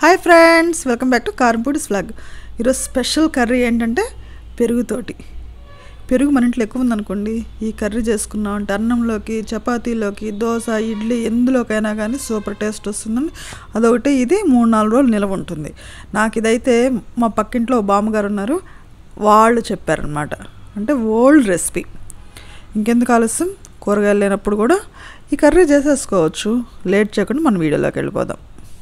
hi friends welcome back to Karampudi's vlog ఈరోజు special curry ఏంటంటే పెరుగుతోటి పెరుగు మన ఇంట్లో ఎక్కువ ఉందనుకోండి ఈ కర్రీ చేసుకున్నాం అంటే అన్నంలోకి చపాతీలోకి దోశ ఇడ్లీ ఎందులోకైనా కానీ సూపర్ టేస్ట్ వస్తుందండి అదొకటి ఇది మూడు నాలుగు రోజులు నిలవ ఉంటుంది నాకు ఇదైతే మా పక్కింట్లో బామ్మగారు ఉన్నారు వాళ్ళు చెప్పారనమాట అంటే ఓల్డ్ రెసిపీ ఇంకెందుకు ఆలస్యం కూరగాయలు లేనప్పుడు కూడా ఈ కర్రీ చేసేసుకోవచ్చు లేట్ చేయకుండా మన వీడియోలోకి వెళ్ళిపోదాం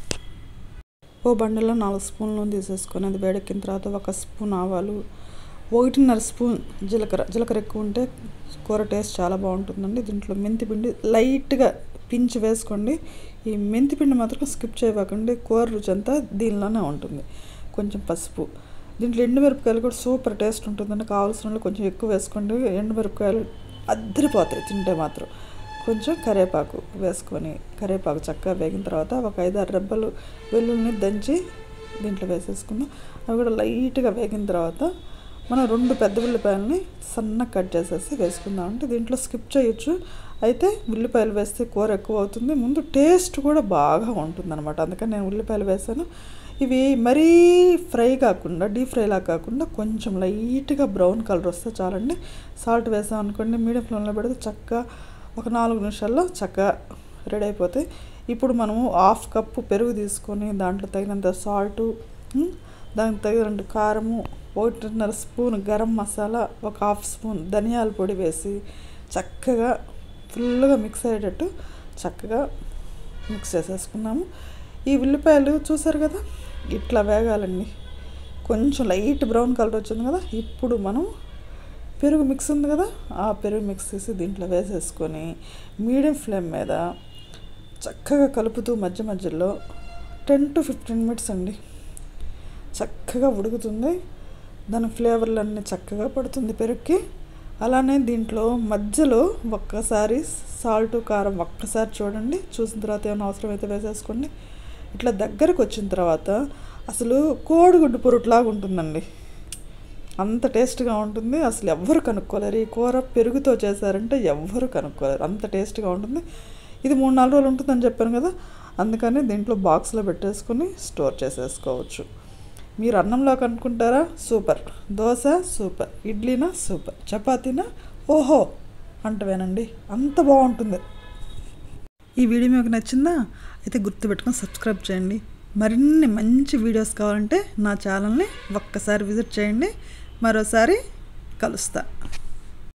ఓ బండిలో నాలుగు స్పూన్లు నూనె తీసేసుకొని అది వేడెక్కిన తర్వాత ఒక స్పూన్ ఆవాలు ఒకటిన్నర స్పూన్ జీలకర్ర జీలకర్ర ఎక్కువ ఉంటే కూర టేస్ట్ చాలా బాగుంటుందండి దీంట్లో మెంతి పిండి లైట్గా పించి వేసుకోండి ఈ మెంతి పిండి మాత్రం స్కిప్ చేయకండి కూర రుచి అంతా దీనిలోనే ఉంటుంది కొంచెం పసుపు దీంట్లో ఎండుమిరపకాయలు కూడా సూపర్ టేస్ట్ ఉంటుందండి కావాల్సిన వాళ్ళు కొంచెం ఎక్కువ వేసుకోండి ఎండుమిరపకాయలు అద్దరిపోతాయి తింటే మాత్రం కొంచెం కరివేపాకు వేసుకొని కరివేపాకు చక్కగా వేగిన తర్వాత ఒక ఐదు ఆరు రెబ్బలు వెల్లుల్ని దంచి దీంట్లో వేసేసుకుందాం అవి కూడా లైట్గా వేగిన తర్వాత మనం రెండు పెద్ద ఉల్లిపాయలని సన్నగా కట్ చేసేసి వేసుకుందాం అంటే దీంట్లో స్కిప్ చేయొచ్చు అయితే ఉల్లిపాయలు వేస్తే కూర ఎక్కువ అవుతుంది ముందు టేస్ట్ కూడా బాగా ఉంటుంది అనమాట అందుకని నేను ఉల్లిపాయలు వేసాను ఇవి మరీ ఫ్రై కాకుండా డీప్ ఫ్రైలా కాకుండా కొంచెం లైట్గా బ్రౌన్ కలర్ వస్తే చాలండి సాల్ట్ వేసాం అనుకోండి మీడియం ఫ్లేమ్లో పెడితే చక్కగా ఒక నాలుగు నిమిషాల్లో చక్కగా రెడీ అయిపోతాయి ఇప్పుడు మనము హాఫ్ కప్పు పెరుగు తీసుకొని దాంట్లో తగినంత సాల్టు దానికి తగినంత కారము ఒకటిన్నర స్పూన్ గరం మసాలా ఒక హాఫ్ స్పూన్ ధనియాల పొడి వేసి చక్కగా ఫుల్గా మిక్స్ అయ్యేటట్టు చక్కగా మిక్స్ చేసేసుకున్నాము ఈ ఉల్లిపాయలు చూసారు కదా ఇట్లా వేగాలండి కొంచెం లైట్ బ్రౌన్ కలర్ వచ్చింది కదా ఇప్పుడు మనం పెరుగు మిక్స్ ఉంది కదా ఆ పెరుగు మిక్స్ చేసి దీంట్లో వేసేసుకొని మీడియం ఫ్లేమ్ మీద చక్కగా కలుపుతూ మధ్య మధ్యలో టెన్ టు ఫిఫ్టీన్ మినిట్స్ అండి చక్కగా ఉడుకుతుంది దాని ఫ్లేవర్లన్నీ చక్కగా పడుతుంది పెరుగుకి అలానే దీంట్లో మధ్యలో ఒక్కసారి సాల్ట్ కారం ఒక్కసారి చూడండి చూసిన తర్వాత ఏమైనా అవసరమైతే వేసేసుకోండి ఇట్లా దగ్గరకు వచ్చిన తర్వాత అసలు కోడిగుడ్డు పొరుట్లాగా ఉంటుందండి అంత టేస్ట్గా ఉంటుంది అసలు ఎవ్వరు కనుక్కోలేరు ఈ కూర పెరుగుతో చేశారంటే ఎవ్వరు కనుక్కోలేరు అంత టేస్ట్గా ఉంటుంది ఇది మూడు నాలుగు రోజులు ఉంటుందని చెప్పాను కదా అందుకని దీంట్లో బాక్స్లో పెట్టేసుకొని స్టోర్ చేసేసుకోవచ్చు మీరు అన్నంలో కనుక్కుంటారా సూపర్ దోశ సూపర్ ఇడ్లీనా సూపర్ చపాతీనా ఓహో అంటవేనండి అంత బాగుంటుంది ఈ వీడియో మీకు నచ్చిందా అయితే గుర్తుపెట్టుకొని సబ్స్క్రైబ్ చేయండి మరిన్ని మంచి వీడియోస్ కావాలంటే నా ఛానల్ని ఒక్కసారి విజిట్ చేయండి మరోసారి కలుస్తా